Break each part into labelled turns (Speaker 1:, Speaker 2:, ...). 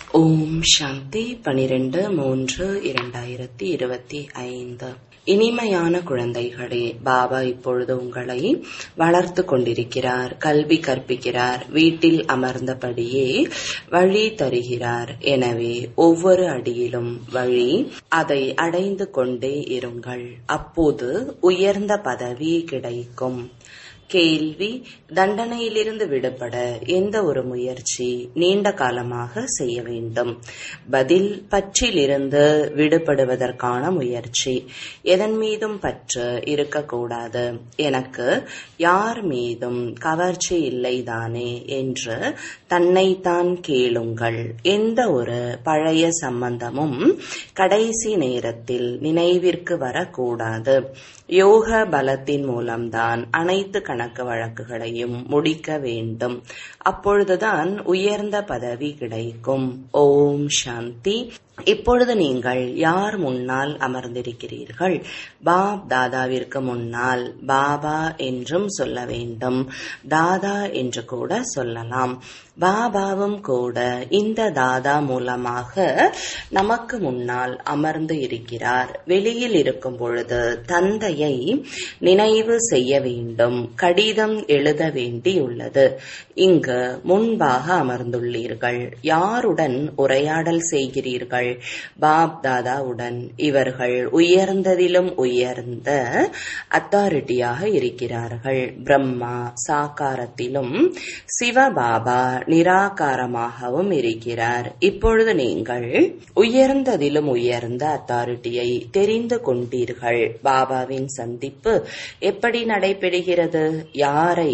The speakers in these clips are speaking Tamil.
Speaker 1: ஓம் சாந்தி பனிரெண்டு மூன்று இரண்டாயிரத்தி இருபத்தி ஐந்து இனிமையான குழந்தைகளே பாபா இப்பொழுது உங்களை வளர்த்து கொண்டிருக்கிறார் கல்வி கற்பிக்கிறார் வீட்டில் அமர்ந்தபடியே வழி தருகிறார் எனவே ஒவ்வொரு அடியிலும் வழி அதை அடைந்து கொண்டே இருங்கள் அப்போது உயர்ந்த பதவி கிடைக்கும் கேள்வி தண்டனையிலிருந்து விடுபட எந்த ஒரு முயற்சி நீண்ட காலமாக செய்ய வேண்டும் பதில் பற்றிலிருந்து விடுபடுவதற்கான முயற்சி எதன் மீதும் பற்று இருக்கக்கூடாது எனக்கு யார் மீதும் கவர்ச்சி இல்லைதானே என்று தன்னைத்தான் கேளுங்கள் எந்த ஒரு பழைய சம்பந்தமும் கடைசி நேரத்தில் நினைவிற்கு வரக்கூடாது யோக பலத்தின் மூலம்தான் அனைத்து கணக்கு வழக்குகளையும் முடிக்க வேண்டும் அப்பொழுதுதான் உயர்ந்த பதவி கிடைக்கும் ஓம் சாந்தி இப்பொழுது நீங்கள் யார் முன்னால் அமர்ந்திருக்கிறீர்கள் பாப் தாதாவிற்கு முன்னால் பாபா என்றும் சொல்ல வேண்டும் தாதா என்று கூட சொல்லலாம் பாபாவும் கூட இந்த தாதா மூலமாக நமக்கு முன்னால் அமர்ந்து இருக்கிறார் வெளியில் இருக்கும் பொழுது தந்தையை நினைவு செய்ய வேண்டும் கடிதம் எழுத வேண்டியுள்ளது இங்கு முன்பாக அமர்ந்துள்ளீர்கள் யாருடன் உரையாடல் செய்கிறீர்கள் பாப் தாதாவுடன் இவர்கள் உயர்ந்ததிலும் உயர்ந்த அத்தாரிட்டியாக இருக்கிறார்கள் பிரம்மா சாக்காரத்திலும் சிவபாபா நிராகாரமாகவும் இருக்கிறார் இப்பொழுது நீங்கள் உயர்ந்ததிலும் உயர்ந்த அத்தாரிட்டியை தெரிந்து கொண்டீர்கள் பாபாவின் சந்திப்பு எப்படி நடைபெறுகிறது யாரை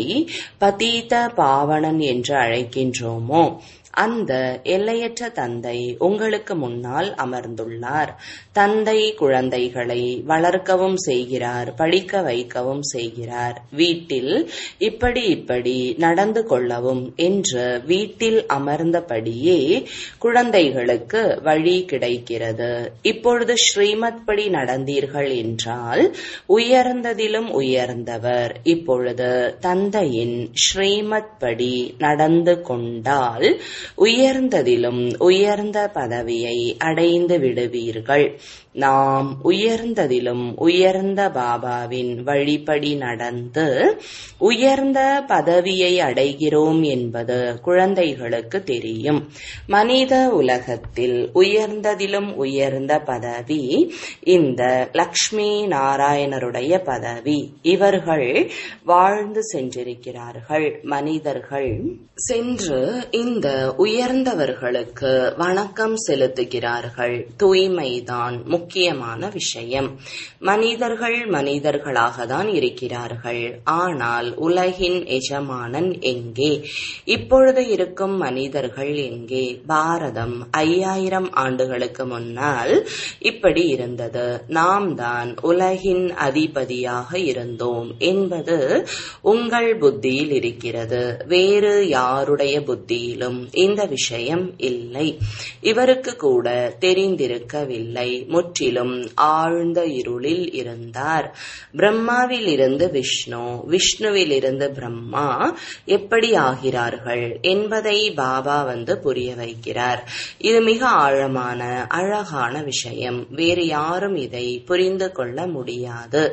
Speaker 1: பதீத பாவனன் என்று அழைக்கின்றோமோ அந்த எல்லையற்ற தந்தை உங்களுக்கு முன்னால் அமர்ந்துள்ளார் தந்தை குழந்தைகளை வளர்க்கவும் செய்கிறார் படிக்க வைக்கவும் செய்கிறார் வீட்டில் இப்படி இப்படி நடந்து கொள்ளவும் என்று வீட்டில் அமர்ந்தபடியே குழந்தைகளுக்கு வழி கிடைக்கிறது இப்பொழுது ஸ்ரீமத் படி நடந்தீர்கள் என்றால் உயர்ந்ததிலும் உயர்ந்தவர் இப்பொழுது தந்தையின் ஸ்ரீமத் படி நடந்து கொண்டால் உயர்ந்ததிலும் உயர்ந்த பதவியை அடைந்து விடுவீர்கள் நாம் உயர்ந்ததிலும் உயர்ந்த பாபாவின் வழிபடி நடந்து உயர்ந்த பதவியை அடைகிறோம் என்பது குழந்தைகளுக்கு தெரியும் மனித உலகத்தில் உயர்ந்ததிலும் உயர்ந்த பதவி இந்த லக்ஷ்மி நாராயணருடைய பதவி இவர்கள் வாழ்ந்து சென்றிருக்கிறார்கள் மனிதர்கள் சென்று இந்த உயர்ந்தவர்களுக்கு வணக்கம் செலுத்துகிறார்கள் தூய்மைதான் முக்கியமான விஷயம் மனிதர்கள் மனிதர்களாக தான் இருக்கிறார்கள் ஆனால் உலகின் எஜமானன் எங்கே இப்பொழுது இருக்கும் மனிதர்கள் எங்கே பாரதம் ஐயாயிரம் ஆண்டுகளுக்கு முன்னால் இப்படி இருந்தது நாம் தான் உலகின் அதிபதியாக இருந்தோம் என்பது உங்கள் புத்தியில் இருக்கிறது வேறு யாருடைய புத்தியிலும் இந்த விஷயம் இல்லை இவருக்கு கூட தெரிந்திருக்கவில்லை முற்றிலும் ஆழ்ந்த இருளில் இருந்தார் பிரம்மாவில் இருந்து விஷ்ணு விஷ்ணுவில் இருந்து பிரம்மா எப்படி ஆகிறார்கள் என்பதை பாபா வந்து புரிய வைக்கிறார் இது மிக ஆழமான அழகான விஷயம் வேறு யாரும் இதை புரிந்து கொள்ள முடியாது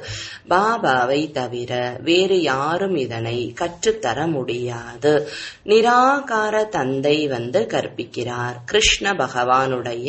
Speaker 1: பாபாவை தவிர வேறு யாரும் இதனை கற்றுத்தர முடியாது நிராகார தந்தை வந்து கற்பிக்கிறார் கிருஷ்ண பகவானுடைய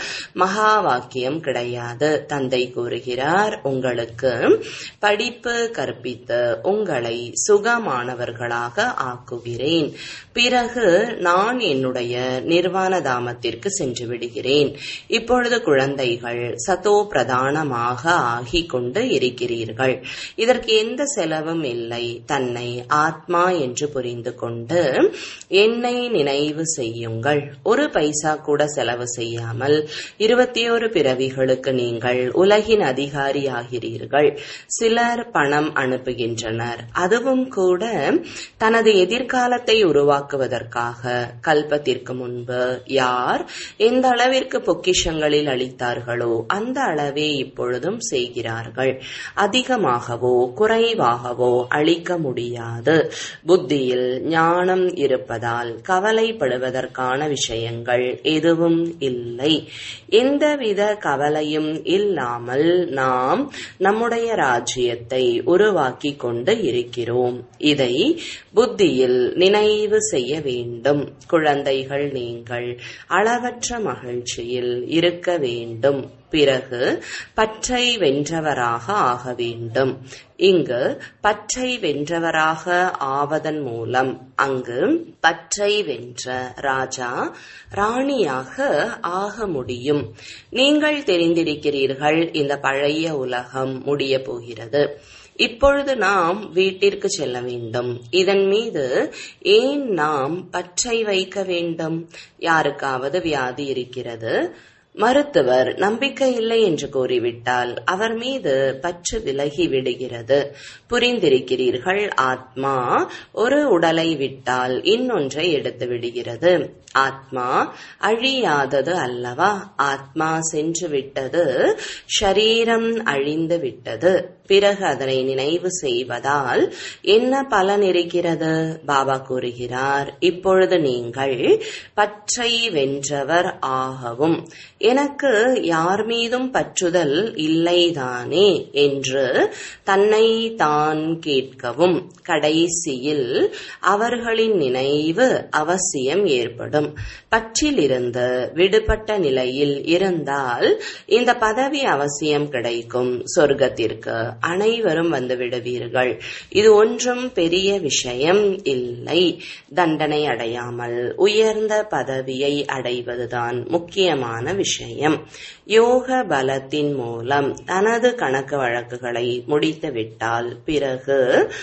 Speaker 1: மகா வாக்கியம் கிடையாது தந்தை கூறுகிறார் உங்களுக்கு படிப்பு கற்பித்து உங்களை சுகமானவர்களாக ஆக்குகிறேன் பிறகு நான் என்னுடைய நிர்வாண தாமத்திற்கு சென்று விடுகிறேன் இப்பொழுது குழந்தைகள் சதோ பிரதானமாக ஆகிக் கொண்டு இருக்கிறீர்கள் இதற்கு எந்த செலவும் இல்லை தன்னை ஆத்மா என்று புரிந்து கொண்டு என்னை நினைவு செய்யுங்கள் ஒரு பைசா கூட செலவு செய்யாமல் இருபத்தி ஒரு பிறவிகளுக்கு நீங்கள் உலகின் அதிகாரி ஆகிறீர்கள் சிலர் பணம் அனுப்புகின்றனர் அதுவும் கூட தனது எதிர்காலத்தை உருவாக்குவதற்காக கல்பத்திற்கு முன்பு யார் எந்த அளவிற்கு பொக்கிஷங்களில் அளித்தார்களோ அந்த அளவே இப்பொழுதும் செய்கிறார்கள் அதிகமாகவோ குறைவாகவோ அளிக்க முடியாது புத்தியில் ஞானம் இருப்பதால் கவலைப்பட கவலைப்படுவதற்கான விஷயங்கள் எதுவும் இல்லை எந்தவித கவலையும் இல்லாமல் நாம் நம்முடைய ராஜ்யத்தை உருவாக்கி கொண்டு இருக்கிறோம் இதை புத்தியில் நினைவு செய்ய வேண்டும் குழந்தைகள் நீங்கள் அளவற்ற மகிழ்ச்சியில் இருக்க வேண்டும் பிறகு பற்றை வென்றவராக ஆக வேண்டும் இங்கு பற்றை வென்றவராக ஆவதன் மூலம் அங்கு பற்றை வென்ற ராஜா ராணியாக ஆக முடியும் நீங்கள் தெரிந்திருக்கிறீர்கள் இந்த பழைய உலகம் முடிய போகிறது இப்பொழுது நாம் வீட்டிற்கு செல்ல வேண்டும் இதன் மீது ஏன் நாம் பற்றை வைக்க வேண்டும் யாருக்காவது வியாதி இருக்கிறது மருத்துவர் நம்பிக்கை இல்லை என்று கூறிவிட்டால் அவர் மீது பற்று விலகி விடுகிறது புரிந்திருக்கிறீர்கள் ஆத்மா ஒரு உடலை விட்டால் இன்னொன்றை எடுத்து விடுகிறது ஆத்மா அழியாதது அல்லவா ஆத்மா சென்று விட்டது ஷரீரம் அழிந்து விட்டது பிறகு அதனை நினைவு செய்வதால் என்ன பலன் இருக்கிறது பாபா கூறுகிறார் இப்பொழுது நீங்கள் பற்றை வென்றவர் ஆகவும் எனக்கு யார் மீதும் பற்றுதல் இல்லைதானே என்று தன்னை தான் கேட்கவும் கடைசியில் அவர்களின் நினைவு அவசியம் ஏற்படும் பற்றிலிருந்து விடுபட்ட நிலையில் இருந்தால் இந்த பதவி அவசியம் கிடைக்கும் சொர்க்கத்திற்கு அனைவரும் வந்து விடுவீர்கள் இது ஒன்றும் பெரிய விஷயம் இல்லை தண்டனை அடையாமல் உயர்ந்த பதவியை அடைவதுதான் முக்கியமான விஷயம் யோக பலத்தின் மூலம் தனது கணக்கு வழக்குகளை முடித்துவிட்டால் பிறகு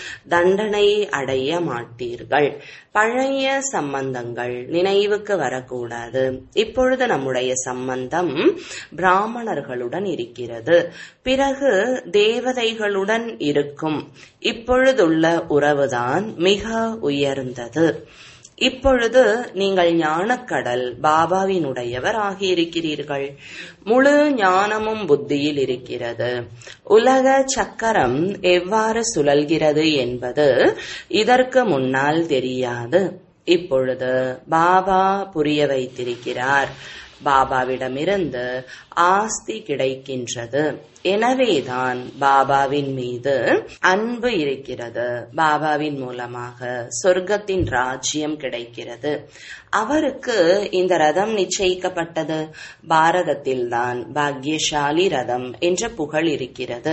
Speaker 1: தண்டனை அடைய மாட்டீர்கள் பழைய சம்பந்தங்கள் நினைவுக்கு வரக்கூடாது இப்பொழுது நம்முடைய சம்பந்தம் பிராமணர்களுடன் இருக்கிறது பிறகு தேவதைகளுடன் இருக்கும் இப்பொழுதுள்ள உறவுதான் மிக உயர்ந்தது இப்பொழுது நீங்கள் ஞானக்கடல் பாபாவினுடையவர் ஆகியிருக்கிறீர்கள் முழு ஞானமும் புத்தியில் இருக்கிறது உலக சக்கரம் எவ்வாறு சுழல்கிறது என்பது இதற்கு முன்னால் தெரியாது இப்பொழுது பாபா புரிய வைத்திருக்கிறார் பாபாவிடமிருந்து ஆஸ்தி கிடைக்கின்றது எனவேதான் பாபாவின் மீது அன்பு இருக்கிறது பாபாவின் மூலமாக சொர்க்கத்தின் ராஜ்யம் கிடைக்கிறது அவருக்கு இந்த ரதம் நிச்சயிக்கப்பட்டது பாரதத்தில்தான் பாக்யசாலி ரதம் என்ற புகழ் இருக்கிறது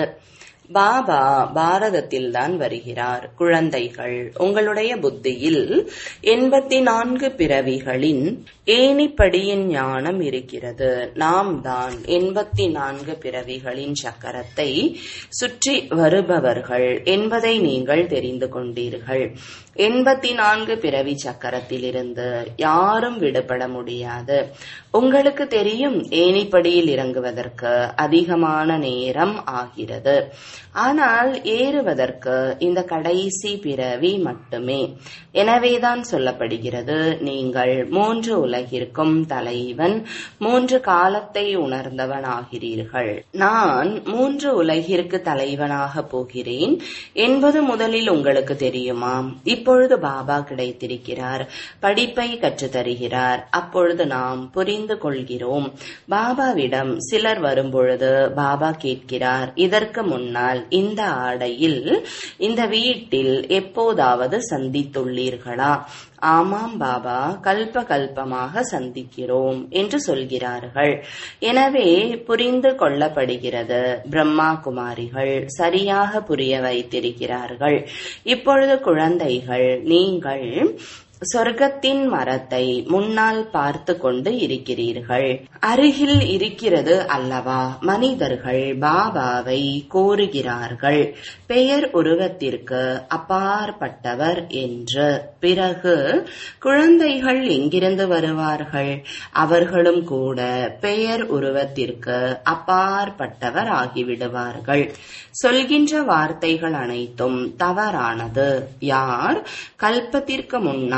Speaker 1: பாபா பாரதத்தில் தான் வருகிறார் குழந்தைகள் உங்களுடைய புத்தியில் எண்பத்தி நான்கு பிறவிகளின் ஏணிப்படியின் ஞானம் இருக்கிறது நாம் தான் எண்பத்தி நான்கு பிறவிகளின் சக்கரத்தை சுற்றி வருபவர்கள் என்பதை நீங்கள் தெரிந்து கொண்டீர்கள் எண்பத்தி நான்கு பிறவி சக்கரத்திலிருந்து யாரும் விடுபட முடியாது உங்களுக்கு தெரியும் ஏணிப்படியில் இறங்குவதற்கு அதிகமான நேரம் ஆகிறது ஆனால் ஏறுவதற்கு இந்த கடைசி பிறவி மட்டுமே எனவேதான் சொல்லப்படுகிறது நீங்கள் மூன்று உலகிற்கும் தலைவன் மூன்று காலத்தை உணர்ந்தவன் ஆகிறீர்கள் நான் மூன்று உலகிற்கு தலைவனாக போகிறேன் என்பது முதலில் உங்களுக்கு தெரியுமா இப்பொழுது பாபா கிடைத்திருக்கிறார் படிப்பை கற்றுத் தருகிறார் அப்பொழுது நாம் புரிந்து கொள்கிறோம் பாபாவிடம் சிலர் வரும்பொழுது பாபா கேட்கிறார் இதற்கு முன்னால் இந்த ஆடையில் இந்த வீட்டில் எப்போதாவது சந்தித்துள்ளீர்களா ஆமாம் பாபா கல்ப கல்பமாக சந்திக்கிறோம் என்று சொல்கிறார்கள் எனவே புரிந்து கொள்ளப்படுகிறது பிரம்மா குமாரிகள் சரியாக புரிய வைத்திருக்கிறார்கள் இப்பொழுது குழந்தைகள் நீங்கள் சொர்க்கத்தின் மரத்தை முன்னால் பார்த்து கொண்டு இருக்கிறீர்கள் அருகில் இருக்கிறது அல்லவா மனிதர்கள் பாபாவை கோருகிறார்கள் பெயர் உருவத்திற்கு அப்பாற்பட்டவர் என்று பிறகு குழந்தைகள் எங்கிருந்து வருவார்கள் அவர்களும் கூட பெயர் உருவத்திற்கு அப்பாற்பட்டவர் ஆகிவிடுவார்கள் சொல்கின்ற வார்த்தைகள் அனைத்தும் தவறானது யார் கல்பத்திற்கு முன்னால்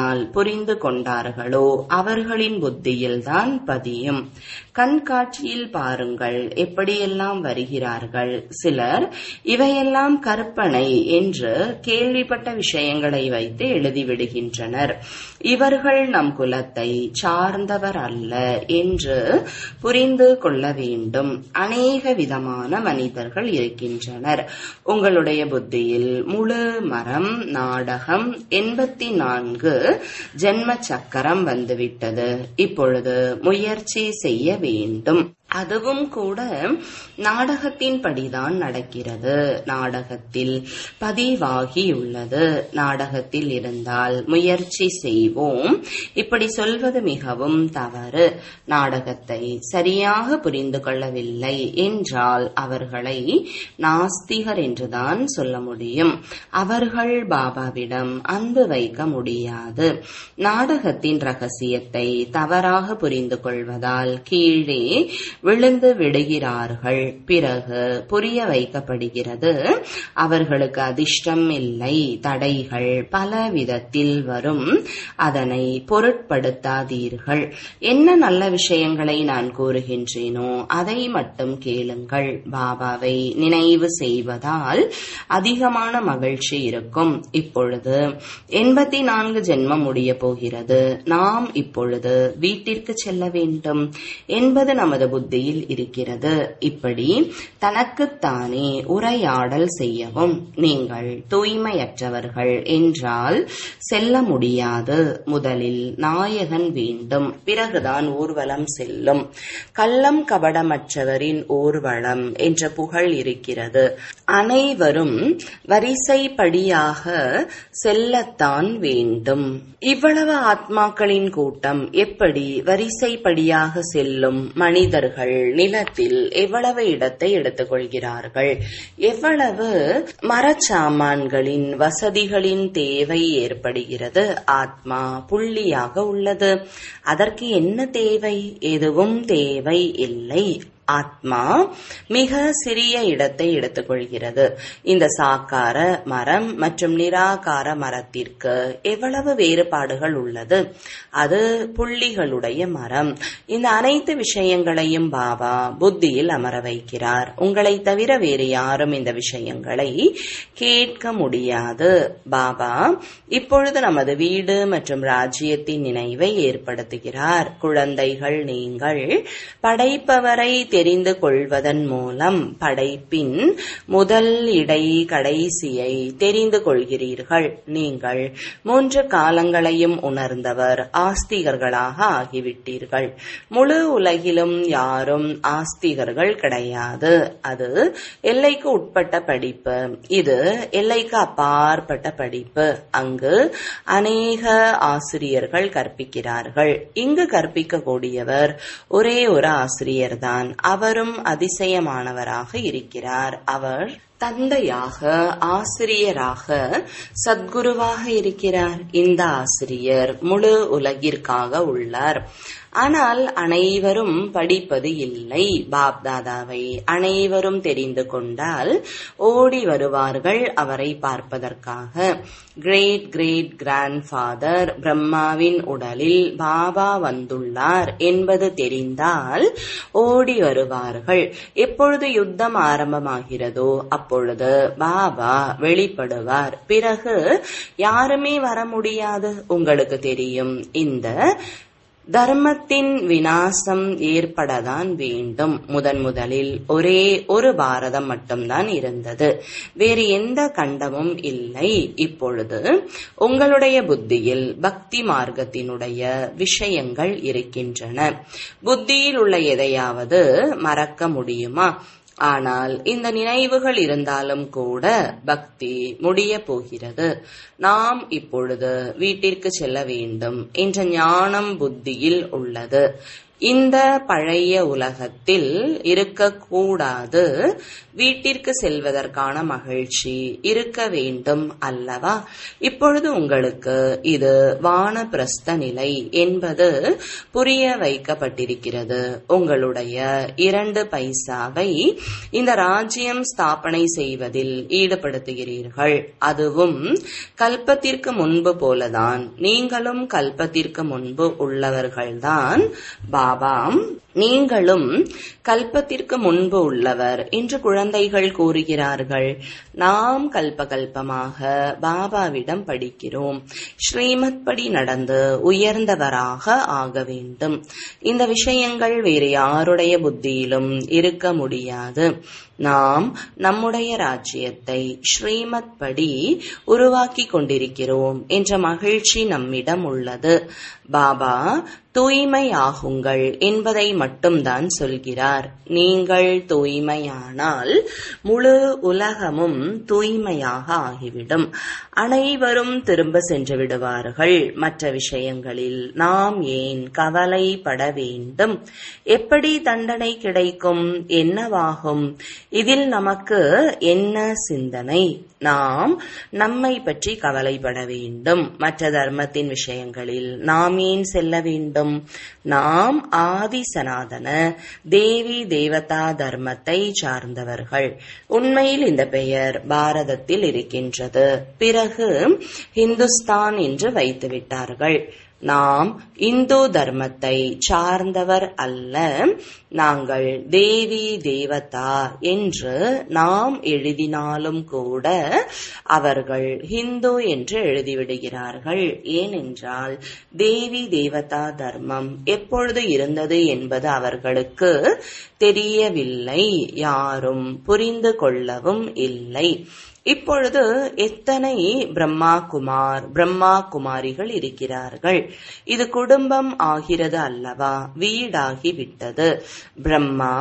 Speaker 1: ஞானத்தினால் புரிந்து கொண்டார்களோ அவர்களின் புத்தியில்தான் பதியும் கண்காட்சியில் பாருங்கள் எப்படியெல்லாம் வருகிறார்கள் சிலர் இவையெல்லாம் கற்பனை என்று கேள்விப்பட்ட விஷயங்களை வைத்து எழுதிவிடுகின்றனர் இவர்கள் நம் குலத்தை சார்ந்தவர் அல்ல என்று புரிந்து கொள்ள வேண்டும் அநேக விதமான மனிதர்கள் இருக்கின்றனர் உங்களுடைய புத்தியில் முழு மரம் நாடகம் எண்பத்தி நான்கு ஜென்ம சக்கரம் வந்துவிட்டது இப்பொழுது முயற்சி செய்ய வேண்டும் அதுவும் கூட நாடகத்தின் படிதான் நடக்கிறது நாடகத்தில் பதிவாகியுள்ளது நாடகத்தில் இருந்தால் முயற்சி செய்வோம் இப்படி சொல்வது மிகவும் தவறு நாடகத்தை சரியாக புரிந்து கொள்ளவில்லை என்றால் அவர்களை நாஸ்திகர் என்றுதான் சொல்ல முடியும் அவர்கள் பாபாவிடம் அன்பு வைக்க முடியாது நாடகத்தின் ரகசியத்தை தவறாக புரிந்து கொள்வதால் கீழே விழுந்து விடுகிறார்கள் பிறகு புரிய வைக்கப்படுகிறது அவர்களுக்கு அதிர்ஷ்டம் இல்லை தடைகள் பல விதத்தில் வரும் அதனை பொருட்படுத்தாதீர்கள் என்ன நல்ல விஷயங்களை நான் கூறுகின்றேனோ அதை மட்டும் கேளுங்கள் பாபாவை நினைவு செய்வதால் அதிகமான மகிழ்ச்சி இருக்கும் இப்பொழுது எண்பத்தி நான்கு ஜென்மம் முடிய போகிறது நாம் இப்பொழுது வீட்டிற்கு செல்ல வேண்டும் என்பது நமது புத்தியில் இருக்கிறது இப்படி தனக்குத்தானே உரையாடல் செய்யவும் நீங்கள் தூய்மையற்றவர்கள் என்றால் செல்ல முடியாது முதலில் நாயகன் வேண்டும் பிறகுதான் ஊர்வலம் செல்லும் கள்ளம் கபடமற்றவரின் ஊர்வலம் என்ற புகழ் இருக்கிறது அனைவரும் வரிசைப்படியாக செல்லத்தான் வேண்டும் இவ்வளவு ஆத்மாக்களின் கூட்டம் எப்படி வரிசைப்படியாக செல்லும் மனிதர்கள் நிலத்தில் எவ்வளவு இடத்தை எடுத்துக்கொள்கிறார்கள் எவ்வளவு மரச்சாமான்களின் வசதிகளின் தேவை ஏற்படுகிறது ஆத்மா புள்ளியாக உள்ளது அதற்கு என்ன தேவை எதுவும் தேவை இல்லை ஆத்மா மிக சிறிய இடத்தை எடுத்துக்கொள்கிறது இந்த சாக்கார மரம் மற்றும் நிராகார மரத்திற்கு எவ்வளவு வேறுபாடுகள் உள்ளது அது புள்ளிகளுடைய மரம் இந்த அனைத்து விஷயங்களையும் பாபா புத்தியில் அமர வைக்கிறார் உங்களை தவிர வேறு யாரும் இந்த விஷயங்களை கேட்க முடியாது பாபா இப்பொழுது நமது வீடு மற்றும் ராஜ்யத்தின் நினைவை ஏற்படுத்துகிறார் குழந்தைகள் நீங்கள் படைப்பவரை தெரிந்து கொள்வதன் மூலம் படைப்பின் முதல் இடை கடைசியை தெரிந்து கொள்கிறீர்கள் நீங்கள் மூன்று காலங்களையும் உணர்ந்தவர் ஆஸ்திகர்களாக ஆகிவிட்டீர்கள் முழு உலகிலும் யாரும் ஆஸ்திகர்கள் கிடையாது அது எல்லைக்கு உட்பட்ட படிப்பு இது எல்லைக்கு அப்பாற்பட்ட படிப்பு அங்கு அநேக ஆசிரியர்கள் கற்பிக்கிறார்கள் இங்கு கற்பிக்கக்கூடியவர் ஒரே ஒரு ஆசிரியர்தான் அவரும் அதிசயமானவராக இருக்கிறார் அவர் தந்தையாக ஆசிரியராக சத்குருவாக இருக்கிறார் இந்த ஆசிரியர் முழு உலகிற்காக உள்ளார் ஆனால் அனைவரும் படிப்பது இல்லை பாப்தாதாவை அனைவரும் தெரிந்து கொண்டால் ஓடி வருவார்கள் அவரை பார்ப்பதற்காக கிரேட் கிரேட் கிராண்ட் ஃபாதர் பிரம்மாவின் உடலில் பாபா வந்துள்ளார் என்பது தெரிந்தால் ஓடி வருவார்கள் எப்பொழுது யுத்தம் ஆரம்பமாகிறதோ அப்பொழுது பாபா வெளிப்படுவார் பிறகு யாருமே வர முடியாது உங்களுக்கு தெரியும் இந்த தர்மத்தின் வினாசம் ஏற்படதான் வேண்டும் முதன் முதலில் ஒரே ஒரு பாரதம் மட்டும்தான் இருந்தது வேறு எந்த கண்டமும் இல்லை இப்பொழுது உங்களுடைய புத்தியில் பக்தி மார்க்கத்தினுடைய விஷயங்கள் இருக்கின்றன புத்தியில் உள்ள எதையாவது மறக்க முடியுமா ஆனால் இந்த நினைவுகள் இருந்தாலும் கூட பக்தி முடிய போகிறது நாம் இப்பொழுது வீட்டிற்கு செல்ல வேண்டும் என்ற ஞானம் புத்தியில் உள்ளது இந்த பழைய உலகத்தில் இருக்கக்கூடாது வீட்டிற்கு செல்வதற்கான மகிழ்ச்சி இருக்க வேண்டும் அல்லவா இப்பொழுது உங்களுக்கு இது வானப்பிரஸ்த நிலை என்பது புரிய வைக்கப்பட்டிருக்கிறது உங்களுடைய இரண்டு பைசாவை இந்த ராஜ்யம் ஸ்தாபனை செய்வதில் ஈடுபடுத்துகிறீர்கள் அதுவும் கல்பத்திற்கு முன்பு போலதான் நீங்களும் கல்பத்திற்கு முன்பு உள்ளவர்கள்தான் பாபா நீங்களும் கல்பத்திற்கு முன்பு உள்ளவர் என்று குழந்தைகள் கூறுகிறார்கள் நாம் கல்பகல்பமாக பாபாவிடம் படிக்கிறோம் ஸ்ரீமத் படி நடந்து உயர்ந்தவராக ஆக வேண்டும் இந்த விஷயங்கள் வேறு யாருடைய புத்தியிலும் இருக்க முடியாது நாம் நம்முடைய ராஜ்யத்தை ஸ்ரீமத் படி உருவாக்கி கொண்டிருக்கிறோம் என்ற மகிழ்ச்சி நம்மிடம் உள்ளது பாபா தூய்மையாகுங்கள் என்பதை மட்டும்தான் சொல்கிறார் நீங்கள் தூய்மையானால் முழு உலகமும் தூய்மையாக ஆகிவிடும் அனைவரும் திரும்ப சென்று விடுவார்கள் மற்ற விஷயங்களில் நாம் ஏன் கவலைப்பட வேண்டும் எப்படி தண்டனை கிடைக்கும் என்னவாகும் இதில் நமக்கு என்ன சிந்தனை நாம் நம்மை பற்றி கவலைப்பட வேண்டும் மற்ற தர்மத்தின் விஷயங்களில் நாம் ஏன் செல்ல வேண்டும் நாம் ஆதி சனாதன தேவி தேவதா தர்மத்தை சார்ந்தவர்கள் உண்மையில் இந்த பெயர் பாரதத்தில் இருக்கின்றது பிறகு ஹிந்துஸ்தான் என்று வைத்து விட்டார்கள் நாம் இந்து தர்மத்தை சார்ந்தவர் அல்ல நாங்கள் தேவி தேவதா என்று நாம் எழுதினாலும் கூட அவர்கள் ஹிந்து என்று எழுதிவிடுகிறார்கள் ஏனென்றால் தேவி தேவதா தர்மம் எப்பொழுது இருந்தது என்பது அவர்களுக்கு தெரியவில்லை யாரும் புரிந்து கொள்ளவும் இல்லை இப்பொழுது எத்தனை பிரம்மா குமார் பிரம்மா குமாரிகள் இருக்கிறார்கள் இது குடும்பம் ஆகிறது அல்லவா வீடாகி விட்டது பிரம்மா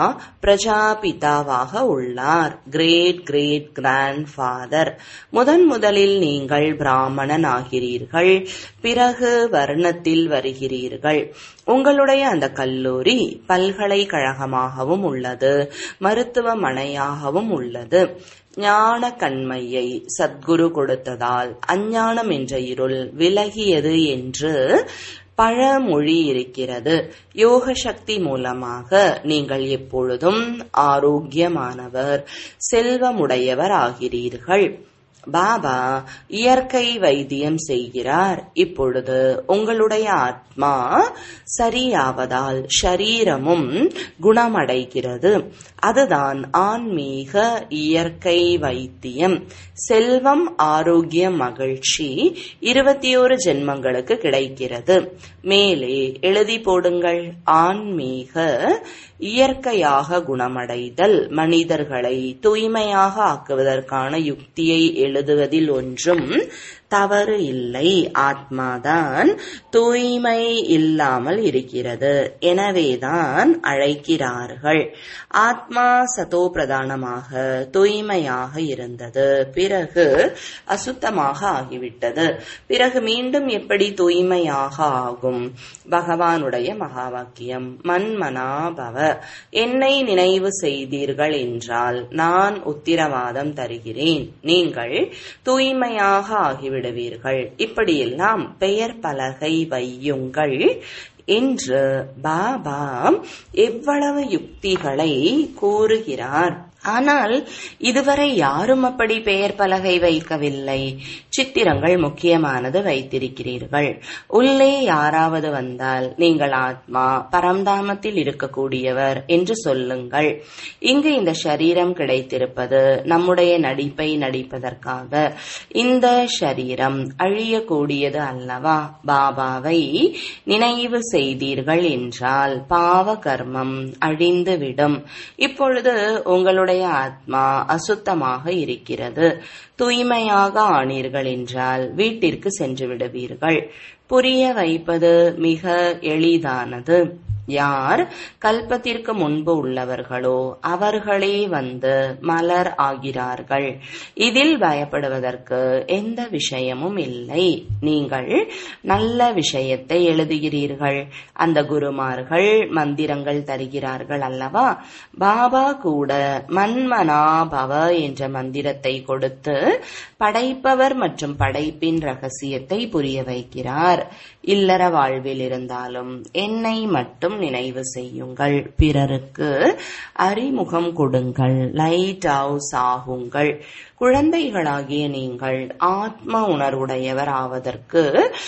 Speaker 1: பிரஜாபிதாவாக உள்ளார் கிரேட் கிரேட் கிராண்ட் ஃபாதர் முதன் முதலில் நீங்கள் பிராமணன் ஆகிறீர்கள் பிறகு வர்ணத்தில் வருகிறீர்கள் உங்களுடைய அந்த கல்லூரி பல்கலைக்கழகமாகவும் உள்ளது மருத்துவமனையாகவும் உள்ளது ஞான கண்மையை சத்குரு கொடுத்ததால் அஞ்ஞானம் என்ற இருள் விலகியது என்று பழமொழி இருக்கிறது யோக சக்தி மூலமாக நீங்கள் எப்பொழுதும் ஆரோக்கியமானவர் செல்வமுடையவர் ஆகிறீர்கள் பாபா இயற்கை வைத்தியம் செய்கிறார் இப்பொழுது உங்களுடைய ஆத்மா சரியாவதால் ஷரீரமும் குணமடைகிறது அதுதான் ஆன்மீக இயற்கை வைத்தியம் செல்வம் ஆரோக்கியம் மகிழ்ச்சி இருபத்தி ஒரு ஜென்மங்களுக்கு கிடைக்கிறது மேலே எழுதி போடுங்கள் ஆன்மீக இயற்கையாக குணமடைதல் மனிதர்களை தூய்மையாக ஆக்குவதற்கான யுக்தியை எழுதுவதில் ஒன்றும் தவறு இல்லை ஆத்மாதான் தூய்மை இல்லாமல் இருக்கிறது எனவேதான் அழைக்கிறார்கள் ஆத்மா சதோ பிரதானமாக தூய்மையாக இருந்தது பிறகு அசுத்தமாக ஆகிவிட்டது பிறகு மீண்டும் எப்படி தூய்மையாக ஆகும் பகவானுடைய மகா வாக்கியம் மன்மனாபவ என்னை நினைவு செய்தீர்கள் என்றால் நான் உத்திரவாதம் தருகிறேன் நீங்கள் தூய்மையாக ஆகிவிடுவீர்கள் இப்படியெல்லாம் பெயர் பலகை வையுங்கள் என்று பாபா எவ்வளவு யுக்திகளை கூறுகிறார் ஆனால் இதுவரை யாரும் அப்படி பெயர் பலகை வைக்கவில்லை சித்திரங்கள் முக்கியமானது வைத்திருக்கிறீர்கள் உள்ளே யாராவது வந்தால் நீங்கள் ஆத்மா பரம்தாமத்தில் இருக்கக்கூடியவர் என்று சொல்லுங்கள் இங்கு இந்த சரீரம் கிடைத்திருப்பது நம்முடைய நடிப்பை நடிப்பதற்காக இந்த சரீரம் அழியக்கூடியது அல்லவா பாபாவை நினைவு செய்தீர்கள் என்றால் பாவ கர்மம் அழிந்துவிடும் இப்பொழுது உங்களுடைய உங்களுடைய ஆத்மா அசுத்தமாக இருக்கிறது தூய்மையாக ஆனீர்கள் என்றால் வீட்டிற்கு சென்று விடுவீர்கள் புரிய வைப்பது மிக எளிதானது யார் கல்பத்திற்கு முன்பு உள்ளவர்களோ அவர்களே வந்து மலர் ஆகிறார்கள் இதில் பயப்படுவதற்கு எந்த விஷயமும் இல்லை நீங்கள் நல்ல விஷயத்தை எழுதுகிறீர்கள் அந்த குருமார்கள் மந்திரங்கள் தருகிறார்கள் அல்லவா பாபா கூட மன்மனா பவ என்ற மந்திரத்தை கொடுத்து படைப்பவர் மற்றும் படைப்பின் ரகசியத்தை புரிய வைக்கிறார் இல்லற வாழ்வில் இருந்தாலும் என்னை மட்டும் நினைவு செய்யுங்கள் பிறருக்கு அறிமுகம் கொடுங்கள் லைட் ஹவுஸ் ஆகுங்கள் குழந்தைகளாகிய நீங்கள் ஆத்ம உணர்வுடையவர் ஆவதற்கு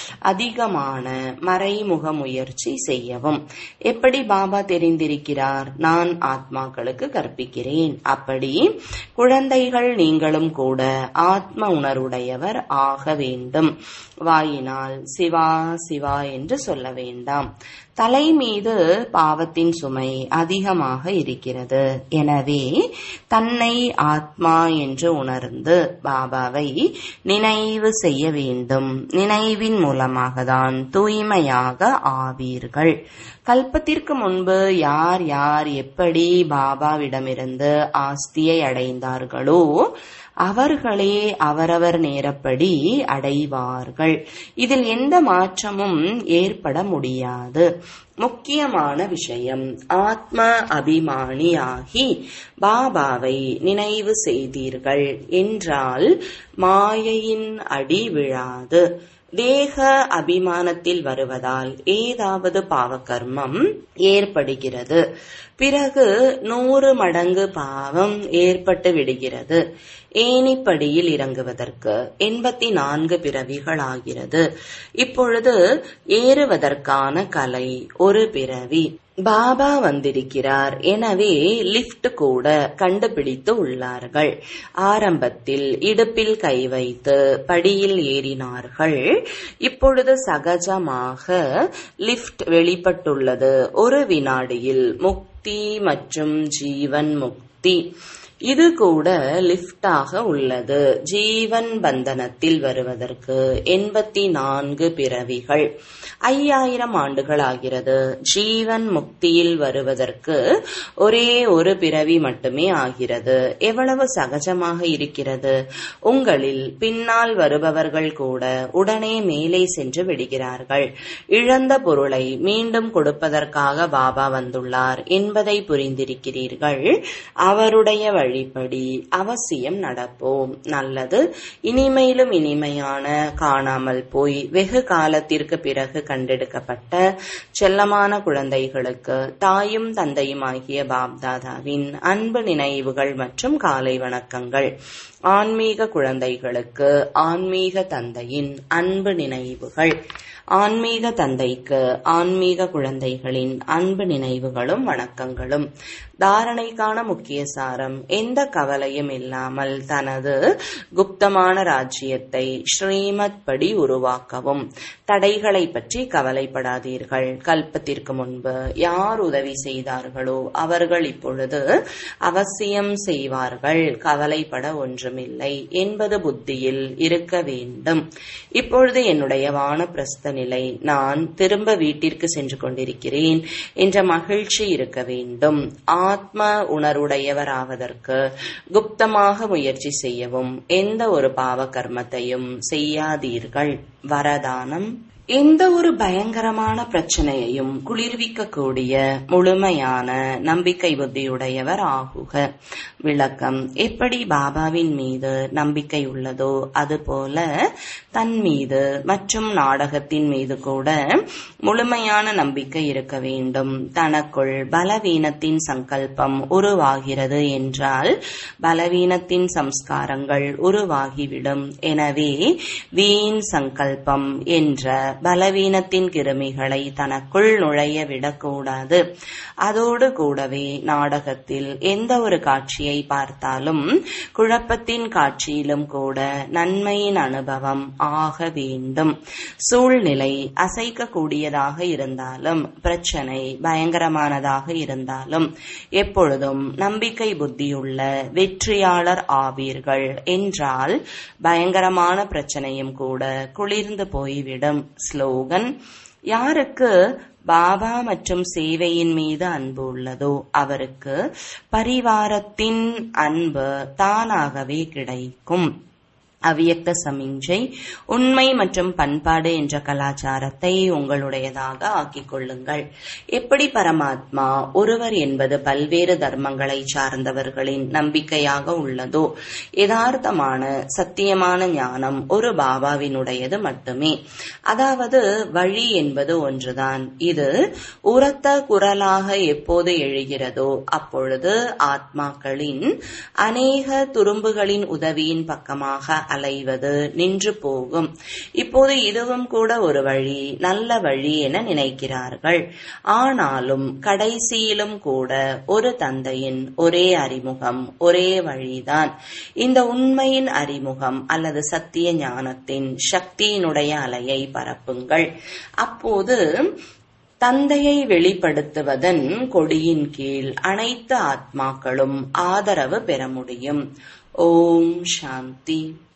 Speaker 1: அதிகமான மறைமுக முயற்சி செய்யவும் எப்படி பாபா தெரிந்திருக்கிறார் நான் ஆத்மாக்களுக்கு கற்பிக்கிறேன் அப்படி குழந்தைகள் நீங்களும் கூட ஆத்ம உணர்வுடையவர் ஆக வேண்டும் வாயினால் சிவா சிவா என்று சொல்ல வேண்டாம் தலை மீது பாவத்தின் சுமை அதிகமாக இருக்கிறது எனவே தன்னை ஆத்மா என்று உணர்ந்து பாபாவை நினைவு செய்ய வேண்டும் நினைவின் மூலமாக தான் தூய்மையாக ஆவீர்கள் கல்பத்திற்கு முன்பு யார் யார் எப்படி பாபாவிடமிருந்து ஆஸ்தியை அடைந்தார்களோ அவர்களே அவரவர் நேரப்படி அடைவார்கள் இதில் எந்த மாற்றமும் ஏற்பட முடியாது முக்கியமான விஷயம் ஆத்ம அபிமானியாகி பாபாவை நினைவு செய்தீர்கள் என்றால் மாயையின் அடி விழாது தேக அபிமானத்தில் வருவதால் ஏதாவது பாவகர்மம் ஏற்படுகிறது பிறகு நூறு மடங்கு பாவம் ஏற்பட்டு விடுகிறது ஏனிப்படியில் இறங்குவதற்கு எண்பத்தி நான்கு பிறவிகள் ஆகிறது இப்பொழுது ஏறுவதற்கான கலை ஒரு பிறவி பாபா வந்திருக்கிறார் எனவே லிப்ட் கூட கண்டுபிடித்து உள்ளார்கள் ஆரம்பத்தில் இடுப்பில் கை வைத்து படியில் ஏறினார்கள் இப்பொழுது சகஜமாக லிப்ட் வெளிப்பட்டுள்ளது ஒரு வினாடியில் முக்தி மற்றும் ஜீவன் முக்தி இது கூட லிப்டாக உள்ளது ஜீவன் பந்தனத்தில் வருவதற்கு எண்பத்தி நான்கு பிறவிகள் ஐயாயிரம் ஆண்டுகள் ஆகிறது ஜீவன் முக்தியில் வருவதற்கு ஒரே ஒரு பிறவி மட்டுமே ஆகிறது எவ்வளவு சகஜமாக இருக்கிறது உங்களில் பின்னால் வருபவர்கள் கூட உடனே மேலே சென்று விடுகிறார்கள் இழந்த பொருளை மீண்டும் கொடுப்பதற்காக பாபா வந்துள்ளார் என்பதை புரிந்திருக்கிறீர்கள் அவருடைய வழிப்படி அவசியம் நடப்போம் நல்லது இனிமையிலும் இனிமையான காணாமல் போய் வெகு காலத்திற்கு பிறகு கண்டெடுக்கப்பட்ட செல்லமான குழந்தைகளுக்கு தாயும் தந்தையும் ஆகிய பாப்தாதாவின் அன்பு நினைவுகள் மற்றும் காலை வணக்கங்கள் ஆன்மீக குழந்தைகளுக்கு ஆன்மீக தந்தையின் அன்பு நினைவுகள் ஆன்மீக தந்தைக்கு ஆன்மீக குழந்தைகளின் அன்பு நினைவுகளும் வணக்கங்களும் தாரணைக்கான முக்கிய சாரம் எந்த கவலையும் இல்லாமல் தனது குப்தமான ராஜ்யத்தை ஸ்ரீமத் படி உருவாக்கவும் தடைகளை பற்றி கவலைப்படாதீர்கள் கல்பத்திற்கு முன்பு யார் உதவி செய்தார்களோ அவர்கள் இப்பொழுது அவசியம் செய்வார்கள் கவலைப்பட ஒன்றுமில்லை என்பது புத்தியில் இருக்க வேண்டும் இப்பொழுது என்னுடைய வானப்பிரஸ்த நிலை நான் திரும்ப வீட்டிற்கு சென்று கொண்டிருக்கிறேன் என்ற மகிழ்ச்சி இருக்க வேண்டும் ஆத்ம உணர்வுடையவராவதற்கு குப்தமாக முயற்சி செய்யவும் எந்த ஒரு பாவ கர்மத்தையும் செய்யாதீர்கள் வரதானம் எந்த ஒரு பயங்கரமான பிரச்சனையையும் குளிர்விக்கக்கூடிய முழுமையான நம்பிக்கை புத்தியுடையவர் ஆகுக விளக்கம் எப்படி பாபாவின் மீது நம்பிக்கை உள்ளதோ அதுபோல தன் மீது மற்றும் நாடகத்தின் மீது கூட முழுமையான நம்பிக்கை இருக்க வேண்டும் தனக்குள் பலவீனத்தின் சங்கல்பம் உருவாகிறது என்றால் பலவீனத்தின் சம்ஸ்காரங்கள் உருவாகிவிடும் எனவே வீண் சங்கல்பம் என்ற பலவீனத்தின் கிருமிகளை தனக்குள் நுழைய விடக்கூடாது அதோடு கூடவே நாடகத்தில் எந்த ஒரு காட்சியை பார்த்தாலும் குழப்பத்தின் காட்சியிலும் கூட நன்மையின் அனுபவம் ஆக வேண்டும் சூழ்நிலை அசைக்கக்கூடியதாக இருந்தாலும் பிரச்சனை பயங்கரமானதாக இருந்தாலும் எப்பொழுதும் நம்பிக்கை புத்தியுள்ள வெற்றியாளர் ஆவீர்கள் என்றால் பயங்கரமான பிரச்சனையும் கூட குளிர்ந்து போய்விடும் ஸ்லோகன் யாருக்கு பாபா மற்றும் சேவையின் மீது அன்பு உள்ளதோ அவருக்கு பரிவாரத்தின் அன்பு தானாகவே கிடைக்கும் அவ்வியக்த சமிஞ்சை உண்மை மற்றும் பண்பாடு என்ற கலாச்சாரத்தை உங்களுடையதாக ஆக்கிக் கொள்ளுங்கள் எப்படி பரமாத்மா ஒருவர் என்பது பல்வேறு தர்மங்களை சார்ந்தவர்களின் நம்பிக்கையாக உள்ளதோ யதார்த்தமான சத்தியமான ஞானம் ஒரு பாபாவினுடையது மட்டுமே அதாவது வழி என்பது ஒன்றுதான் இது உரத்த குரலாக எப்போது எழுகிறதோ அப்பொழுது ஆத்மாக்களின் அநேக துரும்புகளின் உதவியின் பக்கமாக அலைவது நின்று போகும் இப்போது இதுவும் கூட ஒரு வழி நல்ல வழி என நினைக்கிறார்கள் ஆனாலும் கடைசியிலும் கூட ஒரு தந்தையின் ஒரே அறிமுகம் ஒரே வழிதான் இந்த உண்மையின் அறிமுகம் அல்லது சத்திய ஞானத்தின் சக்தியினுடைய அலையை பரப்புங்கள் அப்போது தந்தையை வெளிப்படுத்துவதன் கொடியின் கீழ் அனைத்து ஆத்மாக்களும் ஆதரவு பெற முடியும் ஓம் சாந்தி